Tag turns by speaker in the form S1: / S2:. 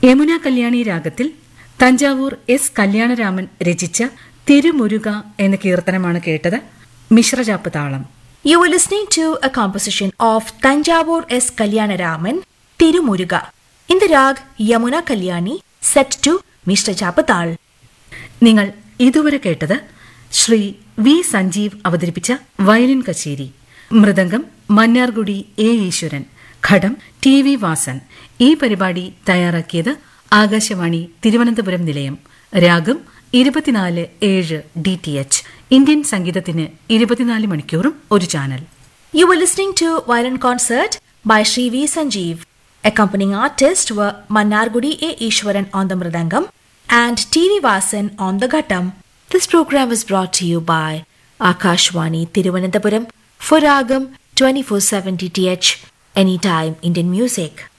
S1: യമുന കല്യാണി രാഗത്തിൽ തഞ്ചാവൂർ എസ് കല്യാണരാമൻ രചിച്ച തിരുമുരുക എന്ന കീർത്തനമാണ് കേട്ടത് മിശ്രജാപ്പ് താളം
S2: You were listening to a composition of Tanjavur S. Kalyanaraman, Tirumuruga, in the rag Yamuna Kalyani, set to Mr. Chapatal.
S1: നിങ്ങൾ ഇതുവരെ കേട്ടത് ശ്രീ വി സഞ്ജീവ് അവതരിപ്പിച്ച വയലിൻ കച്ചേരി മൃദംഗം മന്നാർഗുഡി എ ഈശ്വരൻ ഘടം ടി വി വാസൻ ഈ പരിപാടി തയ്യാറാക്കിയത് ആകാശവാണി തിരുവനന്തപുരം നിലയം രാഗം ഇരുപത്തിനാല് ഏഴ് ഡി ടി എച്ച് ഇന്ത്യൻ സംഗീതത്തിന് ഇരുപത്തിനാല് മണിക്കൂറും ഒരു channel
S2: You were listening to Violin Concert by Sri V. Sanjeev. Accompanying artists were Mannargudi A. Ishwaran on the Mridangam and T.V. Vasan on the Ghattam. This program was brought to you by Akashwani Tiruvananthapuram for Ragam 2470 TH Anytime Indian Music.